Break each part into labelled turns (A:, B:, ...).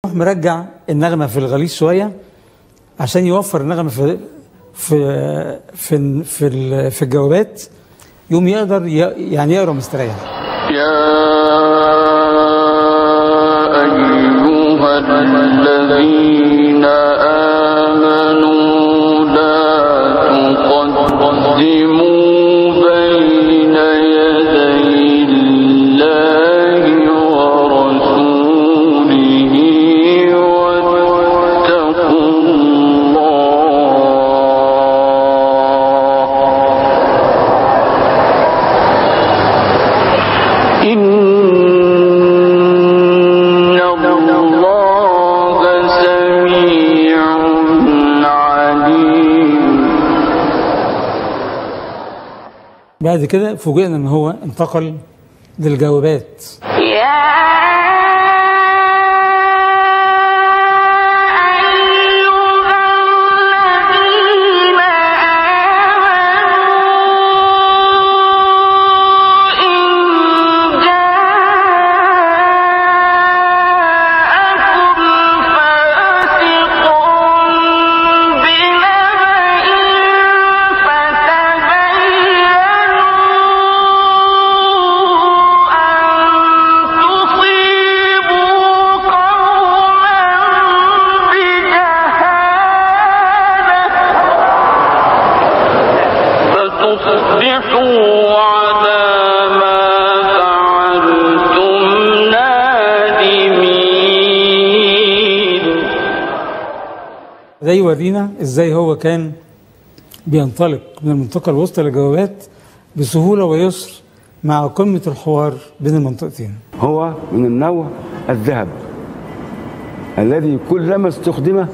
A: مرجع النغمة في الغليظ شوية عشان يوفر النغمة في في في في, ال- في الجوابات يوم يقدر ي- يعني يقرا مستريح
B: يا أيها الذين آمنوا لا تقدموا بين يدي الله ورسوله واتقوا الله إن الله سميع عليم
A: بعد كده فوجئنا ان هو انتقل للجوابات
C: يا أيها الذين آمنوا إن جاءكم فاسق بنبأ فتبينوا أن تصيبوا قوما بجهالة
B: فتصبحوا على ما فعلتم نادمين
A: ده يورينا ازاي هو كان بينطلق من المنطقة الوسطى للجوابات بسهولة ويسر مع قمة الحوار بين المنطقتين
D: هو من النوع الذهب الذي كلما استخدم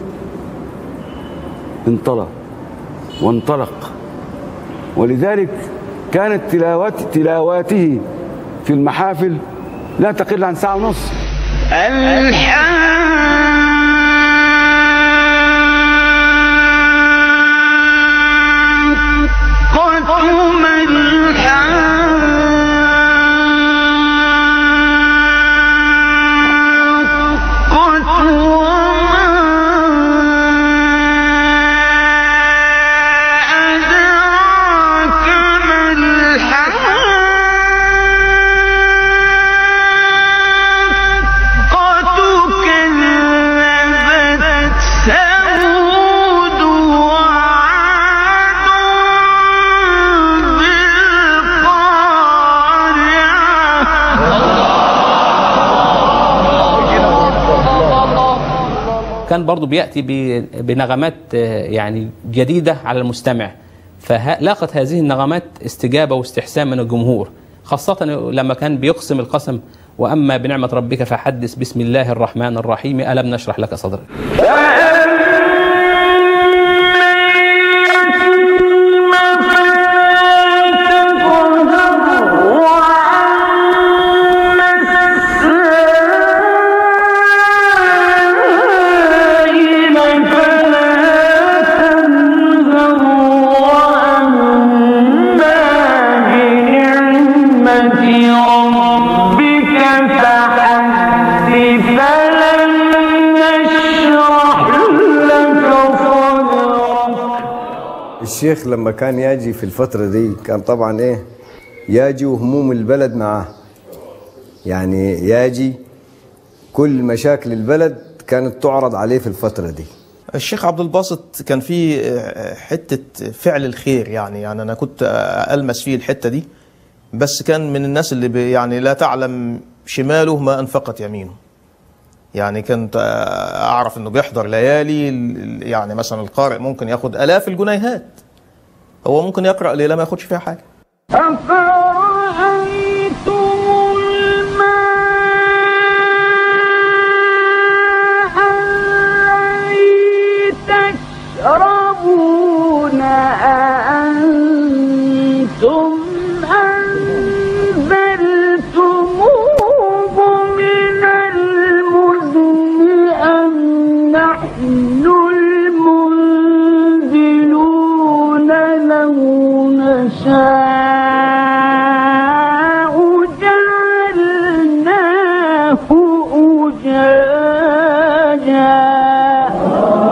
D: انطلق وانطلق ولذلك كانت تلاوات تلاواته في المحافل لا تقل عن ساعة ونص
C: الحاقة ما الحاقة وما أدراك ما الحاقة كذبت ثمود وعاد بالقارعة
E: كان برضو بيأتي ب- بنغمات آه، يعني جديدة على المستمع فلاقت هذه النغمات استجابة واستحسان من الجمهور خاصة لما كان بيقسم القسم وأما بنعمة ربك فحدث بسم الله الرحمن الرحيم ألم نشرح لك صدرك
C: ربك فحدث فلم نشرح لك صدرك
F: الشيخ لما كان يجي في الفترة دي كان طبعا ايه يجي وهموم البلد معاه يعني يجي كل مشاكل البلد كانت تعرض عليه في الفترة دي
G: الشيخ عبد الباسط كان في حتة فعل الخير يعني يعني أنا كنت ألمس فيه الحتة دي بس كان من الناس اللي بي- يعني لا تعلم شماله ما أنفقت يمينه يعني كنت أعرف إنه بيحضر ليالي ال- يعني مثلا القارئ ممكن ياخد آلاف الجنيهات هو ممكن يقرأ ليلة ما ياخدش فيها حاجة
C: أفرأيتم الماء الذي تشربون أأنتم أنزلتموه من المزن أم نحن المنزلون لو نشاء جعلناه أجاجا يشاء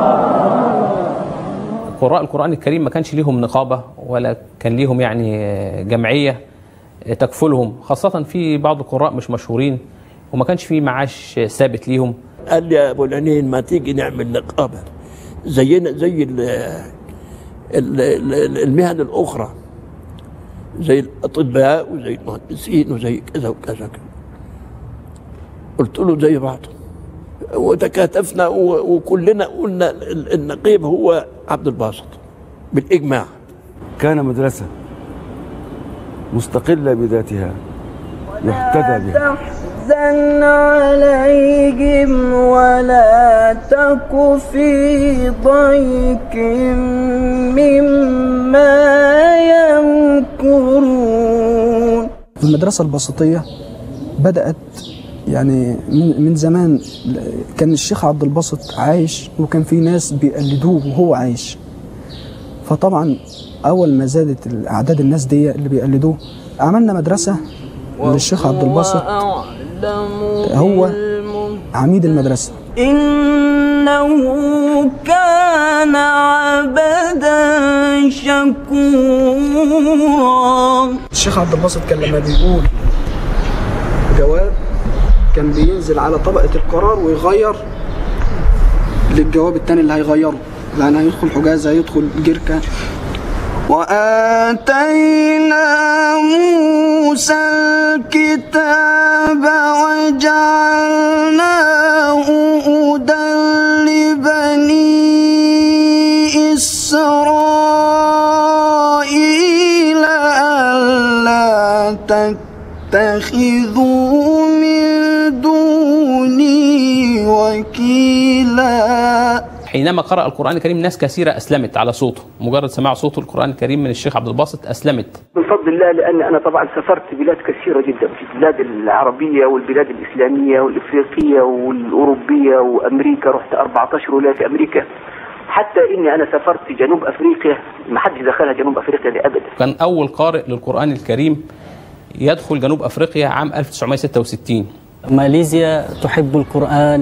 E: قراء القرآن الكريم ما كانش ليهم نقابة ولا كان ليهم يعني جمعية تكفلهم خاصة في بعض القراء مش مشهورين وما كانش في معاش ثابت ليهم
H: قال لي يا ابو العنين ما تيجي نعمل نقابه زينا زي ال ال ال المهن الاخرى زي الاطباء وزي المهندسين وزي كذا وكذا كذا. قلت له زي بعض وتكاتفنا و- وكلنا قلنا ال- النقيب هو عبد الباسط بالاجماع
D: كان مدرسة مستقلة بذاتها يحتذى بها
C: تحزن عليهم ولا تك في ضيق مما يمكرون
I: المدرسة البسطية بدأت يعني من من زمان كان الشيخ عبد الباسط عايش وكان في ناس بيقلدوه وهو عايش فطبعا أول ما زادت أعداد الناس دي اللي بيقلدوه عملنا مدرسة للشيخ عبد الباسط هو عميد المدرسة
C: إنه كان عبدا شكورا
I: الشيخ عبد الباسط كان لما بيقول جواب كان بينزل على طبقة القرار ويغير للجواب التاني اللي هيغيره يعني هيدخل حجازة هيدخل جركة
C: وآتينا موسى الكتاب وجعلناه هدى لبني إسرائيل ألا تتخذوا من دوني وكيلا
E: حينما قرأ القرآن الكريم ناس كثيرة أسلمت على صوته مجرد سماع صوت القرآن الكريم من الشيخ عبد الباسط أسلمت
J: من فضل الله لأن أنا طبعا سافرت بلاد كثيرة جدا في البلاد العربية والبلاد الإسلامية والإفريقية والأوروبية وأمريكا رحت 14 ولاية في أمريكا حتى إني أنا سافرت جنوب أفريقيا ما حدش دخلها جنوب أفريقيا دي أبدا
E: كان أول قارئ للقرآن الكريم يدخل جنوب أفريقيا عام 1966
K: ماليزيا تحب القرآن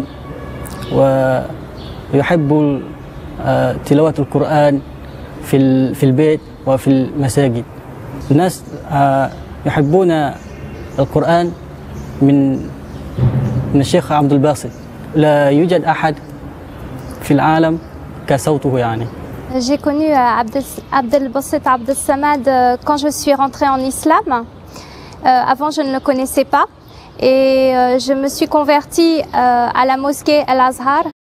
K: ويحب آه، تلاوة القرآن في ال- في البيت وفي المساجد الناس آه، يحبون القرآن من من الشيخ عبد الباسط لا يوجد أحد في العالم كصوته يعني
L: J'ai connu euh, Abdel, Abdel Basset Abdel Samad euh, quand je suis rentrée en islam. Euh, avant, je ne le connaissais pas. Et euh, je me suis convertie euh, à la mosquée Al-Azhar